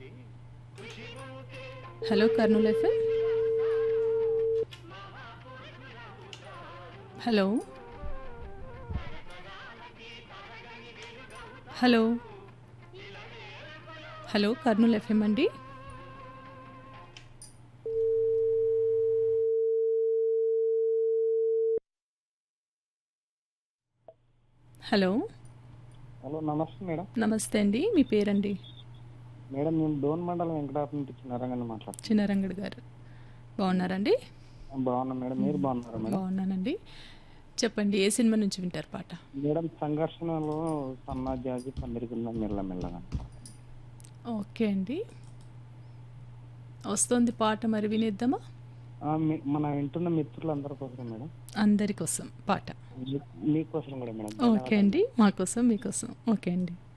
hello Kurnool F M hello hello hello Kurnool F M అండి hello hello నమస్తే madam నమస్తే అండి మీ పేరండి మేడం మేము డోన్ మండలం వెంకటాపురం నుంచి చిన్నారంగా మాట్లాడుతున్నాం చిన్నారంగడ్ గారు బాగున్నారండి బాగున్నాం మేడం మీరు బాగున్నారా మేడం బాగున్నానండి చెప్పండి ఏ సినిమా నుంచి వింటారు పాట మేడం సంఘర్షణలో సన్నా జాజి పందిరికింద మెల్లమెల్లగా ఓకే అండి వస్తుంది పాట మరి వినేద్దామా ఆ, మీ- మన వింటున్న మిత్రులందరి కోసం మేడం అందరి కోసం పాట మీ- మీకోసం కూడా మేడం ఓకే అండి మా కోసం మీకోసం ఓకే అండి